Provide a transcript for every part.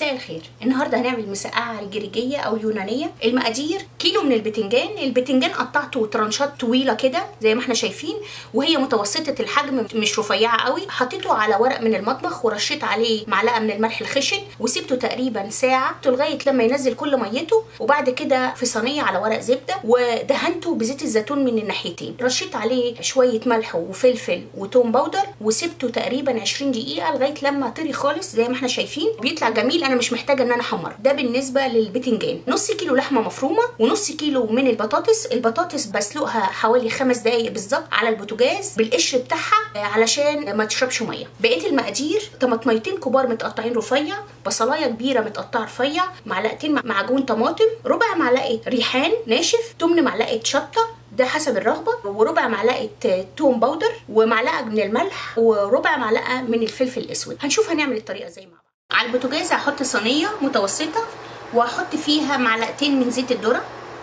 مساء الخير النهارده هنعمل مسقعه جريجيه او يونانيه المقادير كيلو من البتنجان البتنجان قطعته ترانشات طويله كده زي ما احنا شايفين وهي متوسطه الحجم مش رفيعه قوي حطيته على ورق من المطبخ ورشيت عليه معلقه من الملح الخشن وسبته تقريبا ساعه لغايه لما ينزل كل ميته وبعد كده في صينيه على ورق زبده ودهنته بزيت الزيتون من الناحيتين رشيت عليه شويه ملح وفلفل وتوم باودر وسبته تقريبا 20 دقيقه لغايه لما طري خالص زي ما احنا شايفين بيطلع جميل انا مش محتاجه ان انا احمر ده بالنسبه للبتنجان نص كيلو لحمه مفرومه ونص كيلو من البطاطس البطاطس بسلقها حوالي خمس دقايق بالظبط على البوتاجاز بالقشر بتاعها علشان ما تشربش ميه بقيه المقادير طماطميتين كبار متقطعين رفيع بصلايه كبيره متقطعه رفيع معلقتين معجون طماطم ربع معلقه ريحان ناشف تمن معلقه شطه ده حسب الرغبه وربع معلقه توم باودر ومعلقه من الملح وربع معلقه من الفلفل الاسود هنشوف هنعمل الطريقه ازاي مع بعض على البوتاجاز هحط صينيه متوسطه وهحط فيها معلقتين من زيت الذره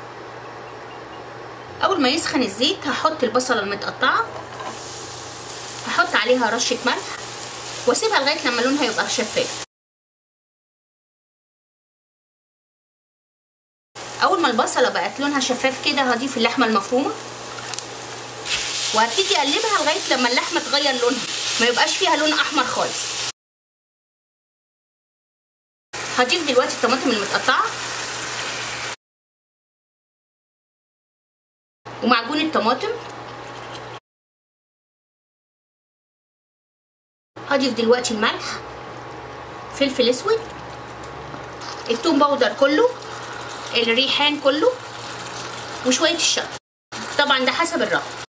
اول ما يسخن الزيت هحط البصله المتقطعه هحط عليها رشه ملح واسيبها لغايه لما لونها يبقى شفاف اول ما البصله بقت لونها شفاف كده هضيف اللحمه المفرومه وهبتدي اقلبها لغايه لما اللحمه تغير لونها ما يبقاش فيها لون احمر خالص هضيف دلوقتي الطماطم المتقطعه ومعجون الطماطم هضيف دلوقتي الملح فلفل اسود التوم باودر كله الريحان كله وشويه الشطه طبعا ده حسب الرغبه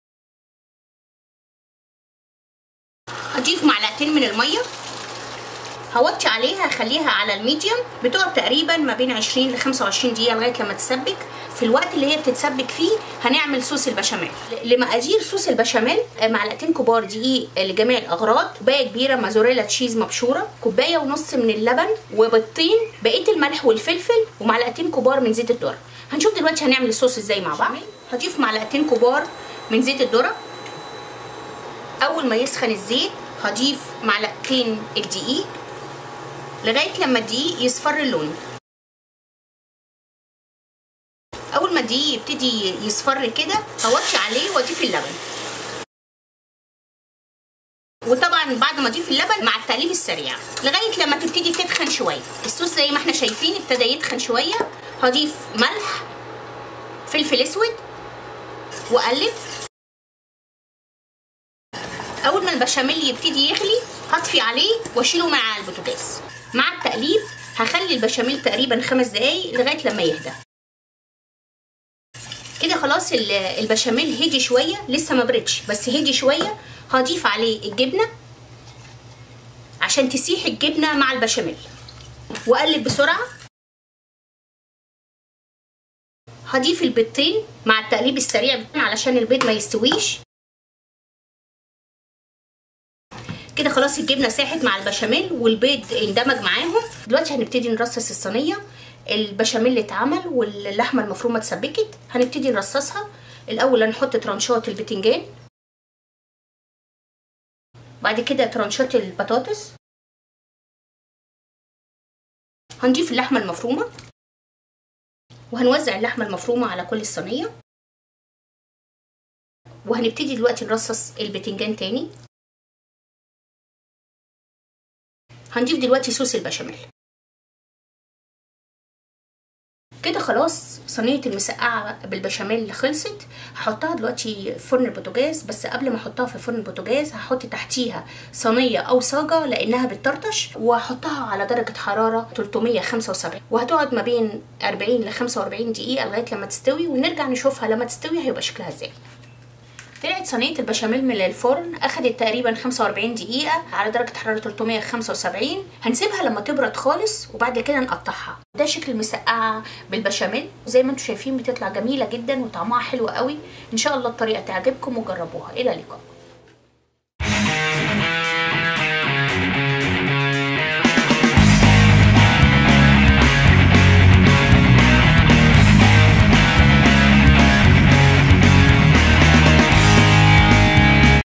هضيف معلقتين من الميه هوطي عليها اخليها على الميديوم بتقعد تقريبا ما بين 20 ل 25 دقيقه لغايه لما تسبك في الوقت اللي هي بتتسبك فيه هنعمل صوص البشاميل لمقادير صوص البشاميل معلقتين كبار دقيق لجميع الاغراض كوبايه كبيره مازوريلا تشيز مبشوره كوبايه ونص من اللبن وبيضتين بقيه الملح والفلفل ومعلقتين كبار من زيت الذره هنشوف دلوقتي هنعمل الصوص ازاي مع بعض هضيف معلقتين كبار من زيت الذره اول ما يسخن الزيت هضيف معلقتين الدقيق لغايه لما الدقيق يصفر اللون اول ما الدقيق يبتدي يصفر كده هوطي عليه واضيف اللبن وطبعا بعد ما اضيف اللبن مع التقليب السريع لغايه لما تبتدي تتخن شويه الصوص زي ما احنا شايفين ابتدى يتخن شويه هضيف ملح فلفل اسود واقلب اول ما البشاميل يبتدي يغلي هطفي عليه واشيله من على البوتاجاز مع التقليب هخلي البشاميل تقريبا خمس دقايق لغايه لما يهدى كده خلاص البشاميل هدي شويه لسه ما بردش بس هدي شويه هضيف عليه الجبنه عشان تسيح الجبنه مع البشاميل واقلب بسرعه هضيف البيضتين مع التقليب السريع علشان البيض ما يستويش كده خلاص الجبنه ساحت مع البشاميل والبيض اندمج معاهم دلوقتي هنبتدي نرصص الصينيه البشاميل اتعمل واللحمه المفرومه اتسبكت هنبتدي نرصصها الاول هنحط ترانشات البتنجان بعد كده ترانشات البطاطس هنضيف اللحمه المفرومه وهنوزع اللحمه المفرومه على كل الصينيه وهنبتدي دلوقتي نرصص البتنجان تاني هنضيف دلوقتي صوص البشاميل كده خلاص صينيه المسقعه بالبشاميل خلصت هحطها دلوقتي في فرن البوتاجاز بس قبل ما احطها في فرن البوتاجاز هحط تحتيها صينيه او صاجه لانها بتطرطش واحطها على درجه حراره 375 وهتقعد ما بين 40 ل 45 دقيقه لغايه لما تستوي ونرجع نشوفها لما تستوي هيبقى شكلها ازاي طلعت صينيه البشاميل من الفرن اخدت تقريبا 45 دقيقه على درجه حراره 375 هنسيبها لما تبرد خالص وبعد كده نقطعها ده شكل المسقعه بالبشاميل زي ما انتم شايفين بتطلع جميله جدا وطعمها حلو قوي ان شاء الله الطريقه تعجبكم وجربوها الى اللقاء